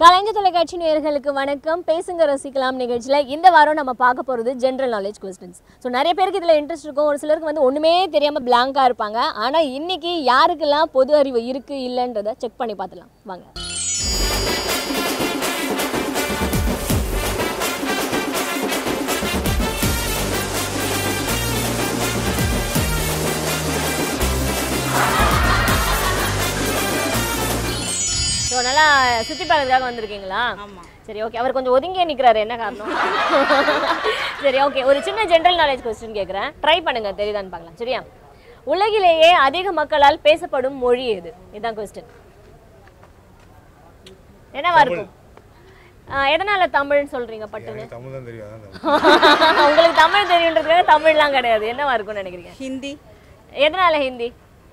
கலைஞர் தொலைக்காட்சி நேயர்களுக்கு வணக்கம் பேசுங்க ரசிக்கலாம் நிகழ்ச்சியில் இந்த வாரம் நம்ம பார்க்க போகிறது ஜென்ரல் நாலேஜ் கொஸ்டின்ஸ் ஸோ நிறைய பேருக்கு இதில் இன்ட்ரெஸ்ட் இருக்கும் ஒரு சிலருக்கு வந்து ஒன்றுமே தெரியாமல் பிளாங்காக இருப்பாங்க ஆனால் இன்னைக்கு யாருக்கெல்லாம் பொது அறிவு இருக்குது இல்லைன்றதை செக் பண்ணி பார்த்துலாம் வாங்க ஸோ நல்லா சுற்றி பார்க்கறதுக்காக வந்திருக்கீங்களா ஆமா. சரி ஓகே அவர் கொஞ்சம் ஒதுங்கியே நிற்கிறாரு என்ன காரணம் சரி ஓகே ஒரு சின்ன ஜென்ரல் நாலேஜ் கொஸ்டின் கேட்குறேன் ட்ரை பண்ணுங்க தெரியுதான்னு பார்க்கலாம் சரியா உலகிலேயே அதிக மக்களால் பேசப்படும் மொழி எது இதுதான் கொஸ்டின் என்னவா இருக்கும் ஆ, எதனால தமிழ்னு சொல்றீங்க பட்டுன்னு எனக்கு தமிழ் தான் தெரியும் அதான் தமிழ். உங்களுக்கு தமிழ் தெரியுன்றதுக்காக தமிழ்லாம் கிடையாது என்னவா இருக்கும்னு நினைக்கிறீங்க ஹிந்தி எதனால ஹிந்தி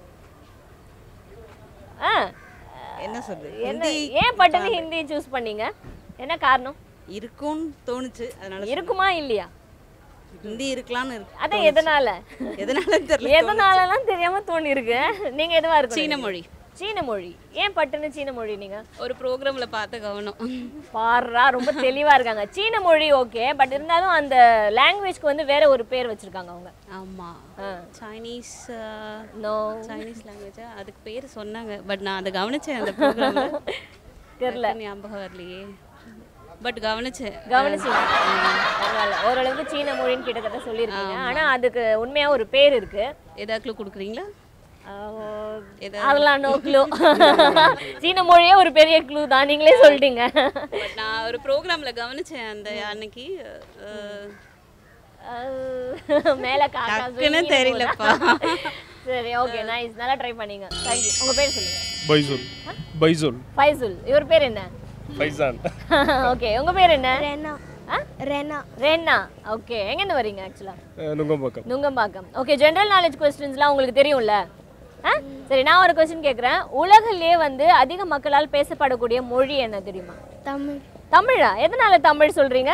ஆ என்ன சொல்றது என்ன ஹிந்தி ஏன் பட்டுன்னு ஹிந்தி சூஸ் பண்ணீங்க என்ன காரணம் இருக்கும்னு தோணுச்சு அதனால இருக்குமா இல்லையா ஹிந்தி இருக்கலாம்னு இருக்கு அதான் எதனால எதனால தெரியல எதனாலலாம் தெரியாம தோணி இருக்கு நீங்க எதுவா இருக்கு சீன மொழி சீன மொழி ஏன் பட்டுன்னு சீன மொழி நீங்க ஒரு ப்ரோக்ராம்ல பார்த்த கவனம் பாருடா ரொம்ப தெளிவா இருக்காங்க சீன மொழி ஓகே பட் இருந்தாலும் அந்த லாங்குவேஜ்க்கு வந்து வேற ஒரு பேர் வச்சிருக்காங்க அவங்க ஆமா ஆ. சைனீஸ் நோ சைனீஸ் லாங்குவேஜா அதுக்கு பேர் சொன்னாங்க பட் நான் அதை கவனிச்சேன் அந்த ப்ரோக்ராம்ல தெரியல ஞாபகம் வரலையே பட் கவனிச்சேன் கவனிச்சீங்க பரவாயில்ல ஓரளவுக்கு சீன மொழின்னு கிட்டத்தட்ட சொல்லியிருக்கீங்க ஆனா அதுக்கு உண்மையா ஒரு பேர் இருக்கு ஏதாவது க்ளூ கொடுக்குறீங்களா ஆஹ், எதா- அதெல்லாம் நோ க்ளூ சீன மொழியே ஒரு பெரிய க்ளூ தான் நீங்களே சொல்லிட்டீங்க பட் நான் ஒரு ப்ரோக்ராம்ல கவனிச்சேன் அந்த அன்னைக்கு அஹ், ஆஹ், மேல காக்கா டக்குன்னு சுருங்கின்னு தெரியலப்பா. போதா? சரி ஓகே நைஸ் நல்லா ட்ரை பண்ணீங்க தேங்க்யூ உங்க பேர் சொல்லுங்க பைசூல் பைசூல் ஃபைசுல் இவர் பேர் என்ன ஃபைசான் ஓகே உங்க பேர் என்ன ரெனா ஆ? ரெனா ரேன்னா ஓகே எங்கேருந்து வரீங்க ஆக்சுவலா Nungambakkam Nungambakkam okay general knowledge கொஸ்டின்ஸ்லாம் உங்களுக்கு தெரியும்ல ஆ சரி நான் ஒரு கொஸ்டின் கேட்குறேன் உலகிலேயே வந்து அதிக மக்களால் பேசப்படக்கூடிய மொழி என்ன தெரியுமா தமிழ் தமிழா எதனால தமிழ் சொல்றீங்க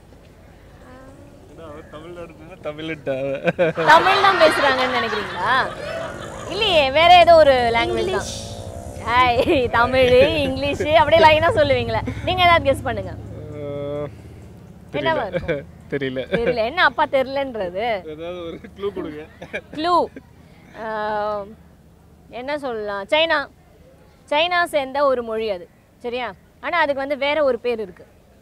தமிழ்நாடு தமிழ் தமிழ் தான் பேசுறாங்கன்னு நினைக்கிறீங்களா இல்லையே வேற ஏதோ ஒரு லாங்குவேஜ் தான் ஹாய் தமிழ் இங்கிலீஷ் அப்படியே லைனா சொல்லுவீங்களே நீங்க ஏதாவது கெஸ் பண்ணுங்க என்னவா இருக்கும்? தெரியல தெரியல என்ன அப்பா தெரியலன்றது ஏதாவது ஒரு க்ளூ கொடுங்க க்ளூ என்ன சொல்லலாம் சைனா சைனா சேர்ந்த ஒரு மொழி அது சரியா ஆனா அதுக்கு வந்து வேற ஒரு பேர் இருக்கு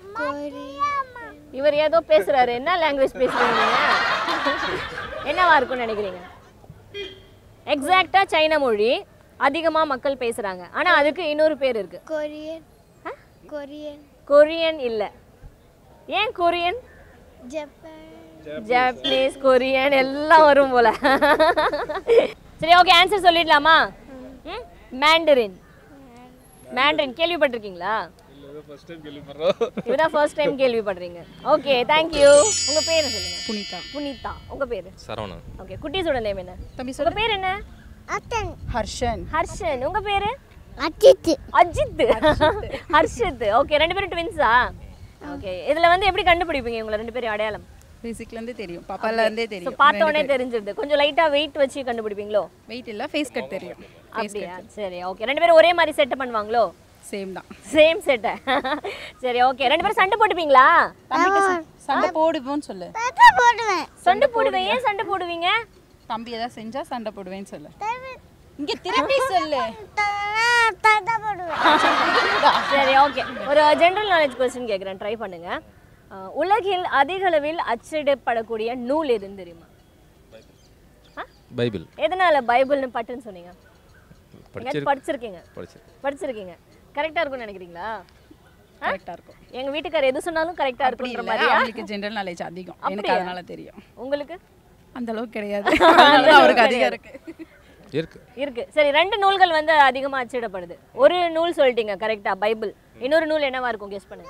இவர் ஏதோ பேசுறாரு என்ன லாங்குவேஜ் பேசுறீங்க நீங்க? என்னவா இருக்கும்னு நினைக்கிறீங்க எக்ஸாக்டா சைனா மொழி அதிகமா மக்கள் பேசுறாங்க ஆனா அதுக்கு இன்னொரு பேர் இருக்கு கொரியன் கொரியன் கொரியன் இல்ல ஏன் கொரியன் ஜப்பான் ஜாப்பனீஸ் கொரியன் எல்லாம் வரும் போல சரி ஓகே ஆன்சர் சொல்லிடலாமா ம் மேண்டரின் மேண்டரின் கேள்விப்பட்டிருக்கீங்களா ஃபர்ஸ்ட் டைம் கேள்விப்படுறோம் இதுதான் ஃபர்ஸ்ட் டைம் கேள்விப்படுறீங்க ஓகே தேங்க்யூ உங்க பேர் சொல்லுங்க புனிதா புனிதா உங்க பேரு சரவணன் ஓகே குட்டீஸோட நேம் என்ன தம்பி உங்க பேர் என்ன அத்தன் ஹர்ஷன் ஹர்ஷன் உங்க பேரு அஜித் அஜித் ஹர்ஷித் ஓகே ரெண்டு பேரும் ட்வின்ஸா ஓகே இதுல வந்து எப்படி கண்டுபிடிப்பீங்க உங்களை ரெண்டு பேரும் அடையாளம் பேசிக்ல இருந்தே தெரியும் பாப்பால இருந்தே ஸோ தெரியும் பார்த்த உடனே தெரிஞ்சிருது கொஞ்சம் லைட்டா வெயிட் வச்சு கண்டுபிடிப்பீங்களோ வெயிட் இல்ல ஃபேஸ் கட் தெரியும் அப்படியா சரி ஓகே ரெண்டு பேரும் ஒரே மாதிரி செட் பண்ணுவாங்களோ சேம் தான் சேம் செட்டை சரி ஓகே ரெண்டு பேரும் சண்டை போட்டுப்பீங்களா தம்பிக்கு ச- சண்டை போடுவோன்னு சொல்லு போடுவேன் சண்டை போடுவேன் ஏன் சண்டை போடுவீங்க தம்பி ஏதாவது செஞ்சா சண்டை போடுவேன்னு சொல்லு இங்க திருப்பி சொல்லு தட்டை போடுவேன் சரி ஓகே ஒரு ஜென்ரல் நாலேஜ் கொஸ்டின் கேட்குறேன் ட்ரை பண்ணுங்க அஹ், உலகில் அதிக அளவில் அச்சிடப்படக்கூடிய நூல் எதுன்னு தெரியுமா பைபிள் எதனால பைபிள்னு பட்டுன்னு சொன்னீங்க படிச்சிரு எங்கேயாச்சும் படிச்சிருக்கீங்க படிச்சிரு படிச்சிருக்கீங்க கரெக்டா இருக்கும்னு நினைக்கிறீங்களா கரெக்டா இருக்கும் எங்க வீட்டுக்காரர் எது சொன்னாலும் கரெக்டா அப்படி இருக்குன்ற இல்ல மாதிரியா அவங்களுக்கு ஜெனரல் நாலேஜ் அதிகம் எனக்கு அப்படியா? அதனால தெரியும் உங்களுக்கு அந்த அளவுக்கு கிடையாது அதனால தான் அவருக்கு அதிகம் இருக்கு இருக்கு இருக்கு சரி ரெண்டு நூல்கள் வந்து அதிகமா அச்சிடப்படுது ஒரு நூல் சொல்லிட்டீங்க கரெக்டா பைபிள் இன்னொரு நூல் என்னவா இருக்கும் கெஸ் பண்ணுங்க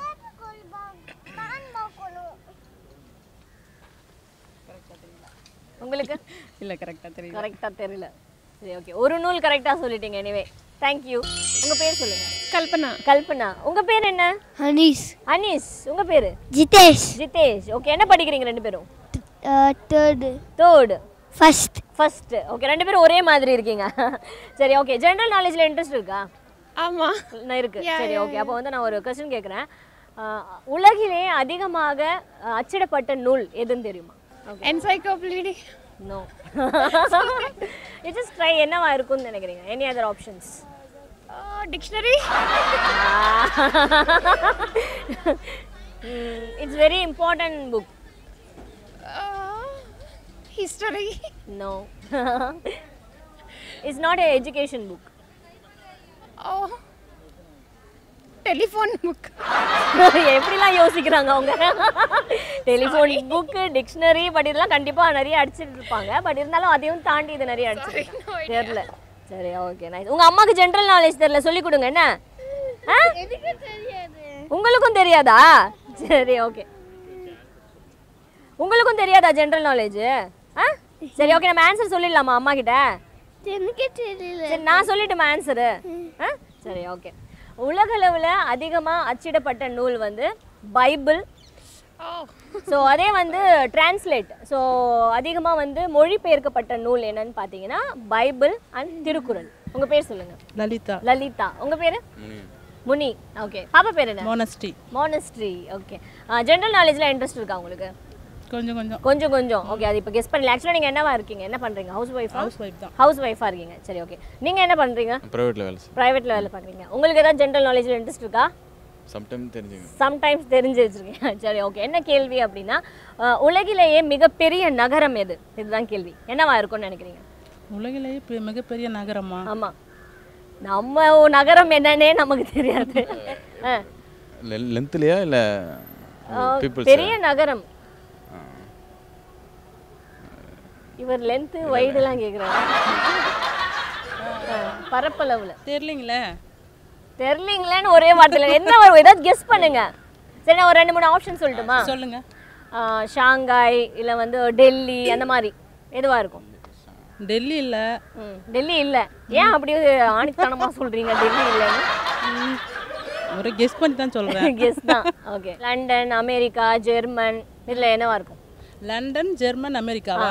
உங்களுக்கு இல்ல கரெக்டா தெரியும் கரெக்டா தெரியல சரி ஓகே ஒரு நூல் கரெக்டா சொல்லிட்டீங்க எனிவே தேங்க்யூ உங்க பேர் சொல்லுங்க கல்பனா கல்பனா உங்க பேர் என்ன ஹனீஸ் அனீஸ் உங்க பேரு ஜிதேஷ் ஜிதேஷ் ஓகே என்ன படிக்கிறீங்க ரெண்டு பேரும் third third first first okay ரெண்டு பேரும் ஒரே மாதிரி இருக்கீங்க சரி ஓகே ஜென்ரல் நாலேஜ்ல இன்ட்ரெஸ்ட் இருக்கா ஆமா நான் இருக்கு Yeah, சரி yeah, ஓகே அப்போ வந்து நான் ஒரு கொஸ்டின் கேட்குறேன் உலகிலேயே அதிகமாக அஹ், அச்சிடப்பட்ட நூல் எதுன்னு தெரியுமா என்சைக்ளோபீடி நோ ஜஸ்ட் ட்ரை என்னவா இருக்கும்னு நினைக்கிறீங்க any other options dictionary it's very important book history no it's not a education book oh telephone book எப்படிலாம் யோசிக்கிறாங்க அவங்க டெலிஃபோன் புக்கு டிக்ஷனரி பட் இதெல்லாம் கண்டிப்பாக நிறைய அடிச்சிட்டு இருப்பாங்க பட் இருந்தாலும் அதையும் தாண்டி இது நிறைய அடிச்சிருக்காங்க தெரியல சரி ஓகே நைஸ் உங்கள் அம்மாவுக்கு ஜென்ரல் நாலேஜ் தெரியல சொல்லி கொடுங்க என்ன ஆ எனக்கு தெரியாது உங்களுக்கும் தெரியாதா சரி ஓகே உங்களுக்கும் தெரியாதா ஜென்ரல் நாலேஜ் ஆ சரி ஓகே நம்ம ஆன்சர் சொல்லிடலாமா அம்மா கிட்ட எனக்கு தெரியல சரி நான் சொல்லட்டுமா ஆன்சரு ஆ சரி ஓகே உலகளவில் அதிகமாக அச்சிடப்பட்ட நூல் வந்து பைபிள் ஸோ அதே வந்து டிரான்ஸ்லேட் ஸோ அதிகமாக வந்து மொழிபெயர்க்கப்பட்ட நூல் என்னன்னு பார்த்தீங்கன்னா பைபிள் அண்ட் திருக்குறள் உங்கள் பேர் சொல்லுங்கள் லலிதா லலிதா உங்கள் பேர் முனி ஓகே பாப்பா பேர் என்ன மோனஸ்டி மோனஸ்ட்ரி ஓகே ஜென்ரல் நாலேஜ்ல இன்ட்ரெஸ்ட் இருக்கா உங்களுக்கு கொஞ்சம் கொஞ்சம் கொஞ்சம் கொஞ்சம் ஓகே அது இப்போ கெஸ் பண்ணல ஆக்சுவலாக நீங்கள் என்னவா இருக்கீங்க என்ன பண்ணுறீங்க ஹவுஸ் ஒய்ஃபா ஹவுஸ் ஒய்ஃப் தான் ஹவுஸ் ஒய்ஃபாக இருக்கீங்க சரி ஓகே நீங்கள் என்ன பண்ணுறீங்க ப்ரைவேட்டில் வேலை செய்யும் ப்ரைவேட்டில் வேலை பண்ணுறீங்க உங்களுக்கு ஏதாவது ஜென்ரல் நாலேஜில் இன்ட்ரெஸ்ட் இருக்கா சம்டைம் தெரிஞ்சுங்க சம்டைம்ஸ் தெரிஞ்சு வச்சிருக்கீங்க சரி ஓகே என்ன கேள்வி அப்படின்னா அஹ், உலகிலேயே மிகப்பெரிய நகரம் எது இதுதான் கேள்வி என்னவா இருக்கும்னு நினைக்கிறீங்க உலகிலேயே பெ- மிகப்பெரிய நகரமா ஆமாம் நம்ம நகரம் என்னன்னே நமக்கு தெரியாது ஆ. லென்த்லையா இல்லை அஹ், பீப்புள்ஸ் பெரிய நகரம் இவர் லென்த்து வைடுலாம் கேட்குறாரு பரப்பளவுல தெரியலீங்களே தெரியலீங்களேன்னு ஒரே வார்த்தையில் என்ன வரும் ஏதாவது கெஸ் பண்ணுங்க சரி நான் ஒரு ரெண்டு மூணு ஆப்ஷன் சொல்லட்டுமா சொல்லுங்க ஆஹ் ஷாங்காய் இல்லை வந்து டெல்லி அந்த மாதிரி எதுவாக இருக்கும் டெல்லி இல்ல ம் டெல்லி இல்லை ஏன் அப்படியே ஆணித்தனமாக சொல்கிறீங்க டெல்லி இல்லைன்னு ஒரு கெஸ் பண்ணி தான் சொல்றேன் கெஸ் தான் ஓகே லண்டன் அமெரிக்கா ஜெர்மன் இதில் என்னவா இருக்கும் லண்டன் ஜெர்மன் அமெரிக்காவா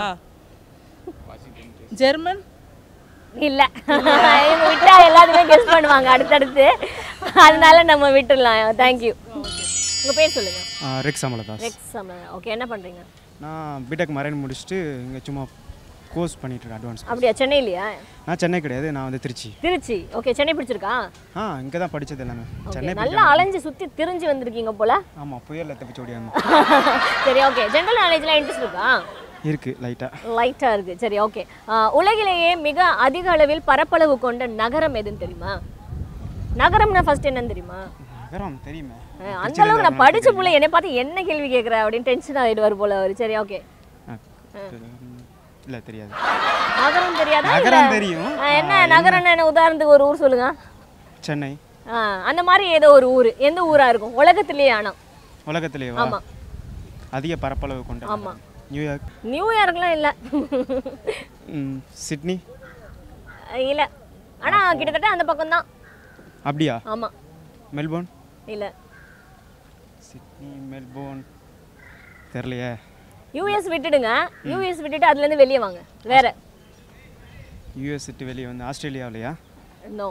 ஜெர்மன் இல்லை இவங்க விட்டா எல்லாத்துக்குமே கெஸ் பண்ணுவாங்க அடுத்தடுத்து அதனால நம்ம விட்டுடலாம் தேங்க்யூ உங்கள் பேர் சொல்லுங்கள் ரெக்ஸ் அமலதாஸ் ரெக்ஸ் ஓகே என்ன பண்ணுறீங்க நான் பிடெக் மரைன் முடிச்சுட்டு இங்கே சும்மா கோர்ஸ் பண்ணிட்டு இருக்கேன் அட்வான்ஸ் அப்படியா சென்னையிலையா நான் சென்னை கிடையாது நான் வந்து திருச்சி திருச்சி ஓகே சென்னை பிடிச்சிருக்கா ஆ இங்கே தான் படித்தது எல்லாமே ஓகே சென்னை நல்லா அலைஞ்சு சுற்றி திரிஞ்சு வந்திருக்கீங்க போல ஆமாம் புயலில் தப்பிச்சு ஓடியாங்க சரி ஓகே ஜென்ரல் நாலேஜ்லாம் இன்ட்ரெஸ்ட் இருக்கா இருக்குது லைட்டாக லைட்டாக இருக்குது சரி ஓகே உலகிலேயே மிக அதிக அளவில் பரப்பளவு கொண்ட நகரம் எதுன்னு தெரியுமா நகரம்னா ஃபர்ஸ்ட் என்னன்னு தெரியுமா நகரம் தெரியுமே அஹ், அந்த அளவுக்கு நான் படிச்ச புள்ள என்னை பார்த்து என்ன கேள்வி கேட்குற அப்படின்னு டென்ஷன் ஆகிடுவார் போல அவர் சரி ஓகே இல்லை தெரியாது நகரம் தெரியாதா நகரம் இல்ல? தெரியும். அஹ், என்ன நகரம்னு என்ன உதாரணத்துக்கு ஒரு ஊர் சொல்லுங்க சென்னை ஆ, அந்த மாதிரி ஏதோ ஒரு ஊர் எந்த ஊரா இருக்கும் உலகத்திலேயே ஆனா உலகத்திலேவா ஆமா அதிக பரப்பளவு கொண்ட ஆமா. நகரம். நியூயார்க் நியூயார்க்லாம் இல்லை ம், சிட்னி இல்லை ஆனா கிட்டத்தட்ட அந்த பக்கம் தான் அப்படியா ஆமா மெல்போர்ன் இல்லை சிட்னி மெல்போர்ன் தெரிலையே யூஎஸ் விட்டுடுங்க யூஎஸ் விட்டுட்டு அதுலேருந்து வெளியே வாங்க வேற யூஎஸ் விட்டு வெளியே வந்து ஆஸ்திரேலியாவிலையா நோ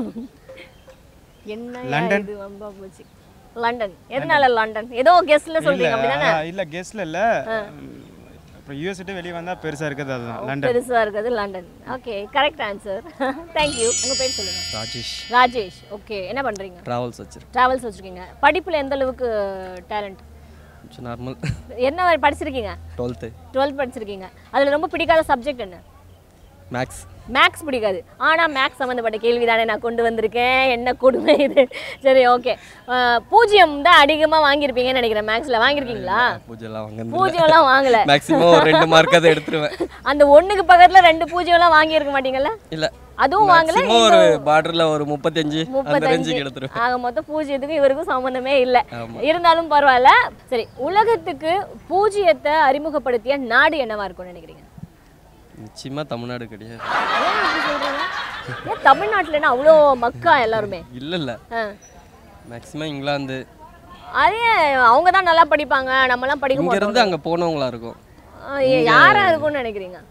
என்ன லண்டன்? இது வம்பா போச்சு லண்டன் எதனால லண்டன் ஏதோ கெஸ்ட்ல சொல்றீங்க அப்படிதானே இல்ல இல்ல கெஸ்ட்ல இல்ல அப்புறம் யூஎஸ் விட்டு வெளியே வந்தா பெருசா இருக்கிறது அதுதான் லண்டன் பெருசா இருக்கிறது London okay correct answer thank you உங்க பேர் சொல்லுங்க ராஜேஷ் ராஜேஷ் ஓகே என்ன பண்றீங்க ட்ராவல்ஸ் வச்சிருக்கேன் டிராவல்ஸ் வச்சிருக்கீங்க படிப்புல எந்த அளவுக்கு டேலண்ட் கொஞ்சம் நார்மல் என்ன வரை படிச்சிருக்கீங்க டுவெல்த்து டுவெல்த் படிச்சிருக்கீங்க அதுல ரொம்ப பிடிக்காத சப்ஜெக்ட் என்ன மேக்ஸ் மேக்ஸ் பிடிக்காது ஆனால் மேக்ஸ் சம்மந்தப்பட்ட கேள்வி தானே நான் கொண்டு வந்திருக்கேன் என்ன கொடுமை இது சரி ஓகே பூஜ்ஜியம் தான் அதிகமாக வாங்கியிருப்பீங்கன்னு நினைக்கிறேன் மேக்ஸில் வாங்கியிருக்கீங்களா பூஜைலாம் வாங்க பூஜ்ஜியம்லாம் வாங்கல மேக்ஸிமம் ஒரு ரெண்டு மார்க் அதை எடுத்துருவேன் அந்த ஒண்ணுக்கு பக்கத்துல ரெண்டு பூஜ்ஜியம்லாம் வாங்கியிருக்க மாட்டீங்கல்ல இல்ல அதுவும் வாங்கல மேக்ஸிமம் ஒரு பார்டர்ல ஒரு முப்பத்தஞ்சு அந்த முப்பத்தஞ்சு ரேஞ்சுக்கு எடுத்துருவேன் ஆக மொத்தம் பூஜ்ஜியத்துக்கும் இவருக்கும் சம்மந்தமே இல்லை ஆமா. இருந்தாலும் பரவாயில்ல சரி உலகத்துக்கு பூஜ்ஜியத்தை அறிமுகப்படுத்திய நாடு என்னவா இருக்கும்னு நினைக்கிறீங்க நிச்சயமா தமிழ்நாடு கிடையாது ஏன் அப்படி சொல்றீங்க ஏன் தமிழ்நாட்டுலன்னா அவ்வளோ மக்கா எல்லாருமே இல்ல இல்ல ஆ. மேக்ஸிமம் இங்கிலாந்து அதே அவங்க தான் நல்லா படிப்பாங்க நம்மலாம் படிக்க இங்க மாட்டோம் இருந்து அங்க போனவங்களா இருக்கும் ஆ, ஏ- யாரா இருக்கும்னு நினைக்கிறீங்க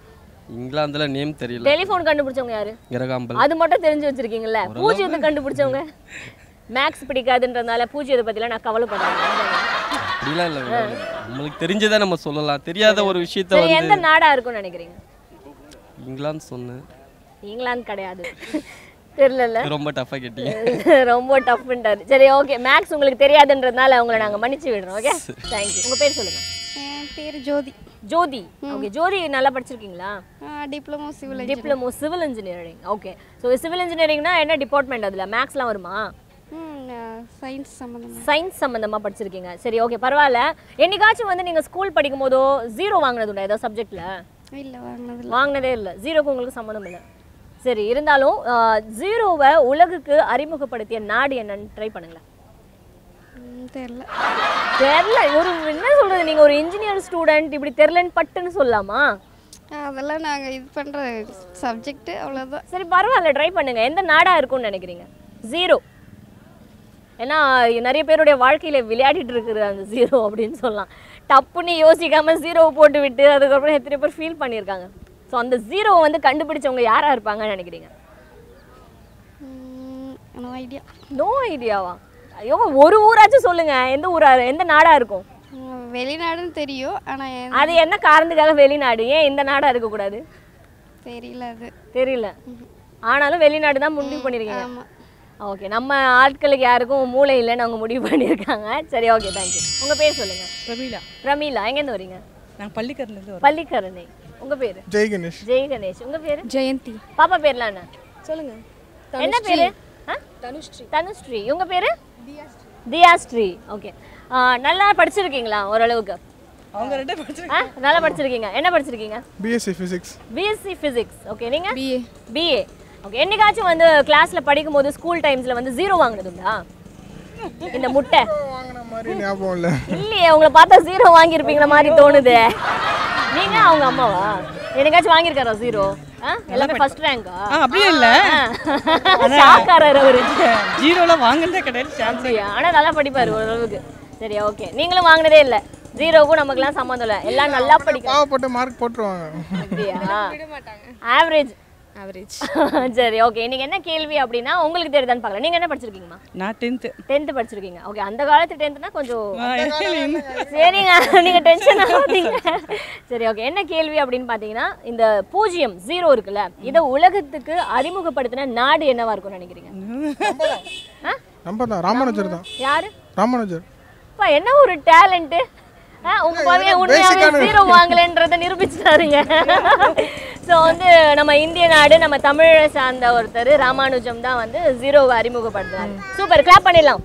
இங்கிலாந்துல நேம் தெரியல டெலிஃபோன் கண்டுபிடிச்சவங்க யாரு கிரகாம்பல் அது மட்டும் தெரிஞ்சு வச்சிருக்கீங்கல்ல பூஜ்ஜியத்தை கண்டுபிடிச்சவங்க மேக்ஸ் பிடிக்காதுன்றதுனால பூஜ்ஜியத்தை பத்திலாம் நான் கவலைப்படுறேன் அப்படிலாம் இல்லை மேடம் நம்மளுக்கு தெரிஞ்சதை நம்ம சொல்லலாம் தெரியாத ஒரு விஷயத்த சரி எந்த வந்து நாடா இருக்கும்னு நினைக்கிறீங்க இங்கிலாந்து சொன்னேன் இங்கிலாந்து கிடையாது தெரியல ரொம்ப டஃப்பாக கேட்டீங்க ரொம்ப டஃப்ன்றாரு சரி ஓகே மேக்ஸ் உங்களுக்கு தெரியாதுன்றதுனால உங்களை நாங்க மன்னிச்சு விடுறோம் ஓகே தேங்க்யூ உங்க பேர் சொல்லுங்க என் பேர் ஜோதி ஜோதி ஓகே ஜோதி நல்லா படிச்சிருக்கீங்களா diploma civil diploma civil engineering okay so civil இன்ஜினியரிங்னா என்ன டிபார்ட்மெண்ட் அதுல மேக்ஸ்லாம் வருமா சயின்ஸ் சம்மந்தமாக சயின்ஸ் சம்மந்தமாக படிச்சிருக்கீங்க சரி ஓகே பரவாயில்ல என்னைக்காச்சும் வந்து நீங்கள் ஸ்கூல் படிக்கும் போதோ ஜீரோ வாங்கினது உண்டா ஏதோ சப்ஜெக்டில் இல்லை வாங்கினது வாங்கினதே இல்லை ஜீரோக்கு உங்களுக்கு சம்மந்தம் இல்லை சரி இருந்தாலும் ஜீரோவை உலகுக்கு அறிமுகப்படுத்திய நாடு என்னன்னு ட்ரை பண்ணுங்களேன் தெரில தெரில ஒரு என்ன சொல்கிறது நீங்கள் ஒரு இன்ஜினியர் ஸ்டூடெண்ட் இப்படி தெரிலன்னு பட்டுன்னு சொல்லலாமா அதெல்லாம் நாங்கள் இது பண்ணுற சப்ஜெக்ட் அவ்வளோதான் சரி பரவாயில்ல ட்ரை பண்ணுங்க எந்த நாடாக இருக்கும்னு நினைக்கிறீங்க ஜீரோ ஏன்னா நிறைய பேருடைய வாழ்க்கையில் விளையாடிட்டு இருக்குது அந்த ஜீரோ அப்படின்னு சொல்லலாம் டப்புன்னு யோசிக்காம ஜீரோவை போட்டு விட்டு அதுக்கப்புறம் எத்தனை பேர் ஃபீல் பண்ணியிருக்காங்க ஸோ அந்த ஜீரோவை வந்து கண்டுபிடிச்சவங்க யாராக இருப்பாங்கன்னு நினைக்கிறீங்க நோ ஐடியா நோ ஐடியாவா ஐயோ ஒரு ஊராச்சும் சொல்லுங்க எந்த ஊரா எந்த நாடா இருக்கும் வெளிநாடுன்னு தெரியும் ஆனால் அது என்ன காரணத்துக்காக வெளிநாடு ஏன் இந்த நாடா இருக்கக்கூடாது தெரியல அது தெரியல ஆனாலும் வெளிநாடு தான் முடிவு பண்ணியிருக்கீங்க ஓகே நம்ம ஆட்களுக்கு யாருக்கும் மூளை இல்லைன்னு அவங்க முடிவு பண்ணியிருக்காங்க சரி ஓகே தேங்க்யூ உங்கள் பேர் சொல்லுங்க பிரமீளா பிரமீளா எங்கேருந்து வரீங்க நாங்கள் பள்ளிக்கரணிலேருந்து வரோம் பள்ளிக்கரணை உங்கள் பேர் ஜெய் கணேஷ் ஜெய் கணேஷ் உங்கள் பேர் ஜெயந்தி பாப்பா பேர்லாம் என்ன சொல்லுங்க என்ன பேர் தனுஸ்ரீ தனுஸ்ரீ உங்க பேரு தியாஸ்ரீ ஓகே நல்லா படிச்சிருக்கீங்களா ஓரளவுக்கு அவங்க ரெண்டே படிச்சிருக்காங்க ஆ நல்லா படிச்சிருக்கீங்க என்ன படிச்சிருக்கீங்க BSc physics BSc physics okay நீங்க பிஏ பிஏ ஓகே என்னைக்காச்சும் வந்து கிளாஸ்ல படிக்கும் போது ஸ்கூல் டைம்ஸ்ல வந்து ஜீரோ வாங்கினதுண்டா இந்த முட்டை வாங்கின மாதிரி ஞாபகம் இல்லை இல்லையே உங்களை பார்த்தா ஜீரோ வாங்கியிருப்பீங்கள மாதிரி தோணுது நீங்க அவங்க அம்மாவா என்னைக்காச்சும் வாங்கியிருக்காரா ஜீரோ ஆ எல்லாமே ஃபர்ஸ்ட் ரேங்கா ஆ அப்படியே இல்லை ஷாக்காரர் அவரு ஜீரோலாம் வாங்கினதே கிடையாது சான்ஸ் அப்படியா ஆனால் நல்லா படிப்பாரு ஓரளவுக்கு சரி ஓகே நீங்களும் வாங்கினதே இல்லை ஜீரோவுக்கும் நமக்குலாம் சம்மந்தம் இல்லை எல்லாம் நல்லா படிக்க பாவப்பட்டு மார்க் போட்டுருவாங்க அப்படியா ஆவரேஜ் ஆவரேஜ் சரி ஓகே இன்னைக்கு என்ன கேள்வி அப்படின்னா உங்களுக்கு தெரியுதான்னு பார்க்கலாம் நீங்க என்ன படிச்சிருக்கீங்கம்மா நான் டென்த்து டென்த்து படிச்சிருக்கீங்க ஓகே அந்த காலத்து டென்த்னா கொஞ்சம் சரிங்க நீங்க டென்ஷன் ஆகாதீங்க சரி ஓகே என்ன கேள்வி அப்படின்னு பார்த்தீங்கன்னா இந்த பூஜ்ஜியம் ஜீரோ இருக்குல்ல இதை உலகத்துக்கு அறிமுகப்படுத்தின நாடு என்னவா இருக்கும்னு நினைக்கிறீங்க ஆ? நம்ம தான் ராமானுஜர் தான் யாரு ராமானுஜர் அப்பா என்ன ஒரு டேலண்ட்டு உங்க பையன் உண்மையாவே ஜீரோ வாங்கலைன்றத நிரூபிச்சிட்டாருங்க ஸோ வந்து நம்ம இந்திய நாடு நம்ம தமிழை சார்ந்த ஒருத்தர் ராமானுஜம் தான் வந்து ஜீரோவை அறிமுகப்படுத்துறாரு சூப்பர் கிளாப் பண்ணிடலாம்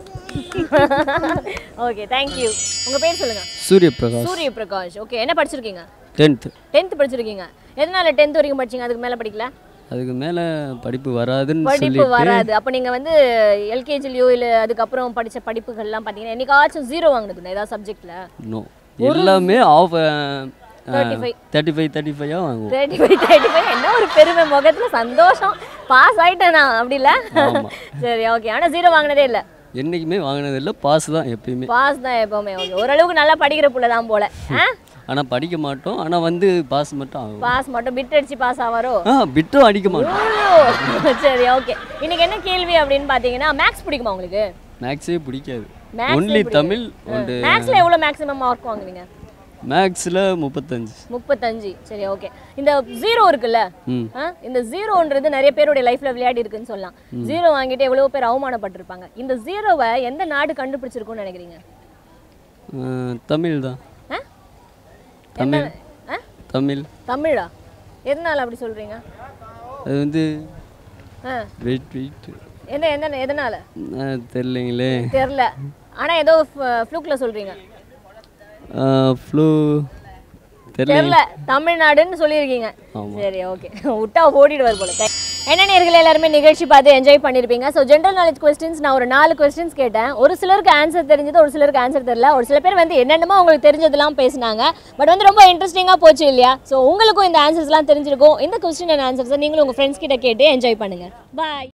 ஓகே தேங்க்யூ உங்க பேர் சொல்லுங்க சூரிய பிரகாஷ் சூரிய பிரகாஷ் ஓகே என்ன படிச்சிருக்கீங்க டென்த்து டென்த் படிச்சிருக்கீங்க எதனால டென்த் வரைக்கும் படிச்சீங்க அதுக்கு மேல படிக்கல அதுக்கு மேலே படிப்பு வராதுன்னு படிப்பு சொல்லிட்டு வராது அப்போ நீங்க வந்து எல்கேஜிலயோ இல்ல அதுக்கப்புறம் படிச்ச படிப்புகள்லாம் பார்த்தீங்கன்னா என்னைக்காச்சும் ஜீரோ வாங்கினதுங்க ஏதாவது சப்ஜெக்ட்ல நோ எல்லாமே ஆஃப் 35. தேர்ட்டி ஃபைவ் தேர்ட்டி ஃபைவாக வாங்குவோம் தேர்ட்டி ஃபைவ் தேர்ட்டி ஃபைவ் என்ன ஒரு பெருமை முகத்துல சந்தோஷம் பாஸ் ஆயிட்டேன் நான் அப்படி இல்ல ஆமா. சரி ஓகே ஆனா ஜீரோ வாங்கினதே இல்ல என்றைக்குமே வாங்கினது இல்லை பாஸ் தான் எப்பயுமே பாஸ் தான் எப்பவுமே ஓகே ஓரளவுக்கு நல்லா படிக்கிற புள்ள தான் போல ஆனால் படிக்க மாட்டோம் ஆனால் வந்து பாஸ் மட்டும் ஆகும் பாஸ் மட்டும் பிட் அடிச்சு பாஸ் ஆவாரோ ஆ பிட்டும் அடிக்க மாட்டோம் ஐயோ. சரி ஓகே இன்னைக்கு என்ன கேள்வி அப்படின்னு பாத்தீங்கன்னா மேக்ஸ் பிடிக்குமா உங்களுக்கு மேக்ஸே பிடிக்காது Maths ஒன்லி பிடிக்காது. தமிழ் ஒன்று மேக்ஸ்ல எவ்வளவு மேக்ஸிமம் மார்க் வாங்குவீங்க மேக்ஸில் முப்பத்தஞ்சு முப்பத்தஞ்சு சரி ஓகே இந்த ஜீரோ இருக்குல்ல ம் ஆ, இந்த ஜீரோன்றது நிறைய பேருடைய லைஃப்ல விளையாடி இருக்குன்னு சொல்லலாம் ஜீரோ வாங்கிட்டு எவ்வளவு பேர் அவமானப்பட்டிருப்பாங்க இந்த ஜீரோவை எந்த நாடு கண்டுபிடிச்சிருக்கும்னு நினைக்கிறீங்க ஆ, தமிழ் தான் ஆ? தமிழ் ஆ? தமிழ் தமிழா எதனால அப்படி சொல்றீங்க அது வந்து ஆ, வெயிட் வெயிட் என்ன என்ன எதனால தெரிலைங்களே தெரியல ஆனா ஏதோ ஃப்ளூக்ல சொல்றீங்க ஃப்ளூ தெரியல தெரியல தமிழ்நாடுன்னு சொல்லியிருக்கீங்க ஆமா. சரி ஓகே விட்டா ஓடிடுவார் போல Thank- என்ன நேர்கள் எல்லாருமே நிகழ்ச்சி பார்த்து என்ஜாய் பண்ணியிருப்பீங்க ஸோ ஜென்ரல் நாலேஜ் கொஸ்டின்ஸ் நான் ஒரு நாலு கொஸ்டின்ஸ் கேட்டேன் ஒரு சிலருக்கு ஆன்சர் தெரிஞ்சது ஒரு சிலருக்கு ஆன்சர் தெரியல ஒரு சில பேர் வந்து என்னென்னமோ உங்களுக்கு தெரிஞ்சதெல்லாம் பேசினாங்க பட் வந்து ரொம்ப இன்ட்ரெஸ்டிங்காக போச்சு இல்லையா ஸோ உங்களுக்கும் இந்த ஆன்சர்ஸ்லாம் தெரிஞ்சிருக்கும் இந்த கொஸ்டின் அண்ட் ஆன்சர்ஸை நீங்களும் உங்கள் ஃப்ரெண்ட்ஸ் கிட்ட கேட்டு என்ஜாய் பண்ணுங்க பாய்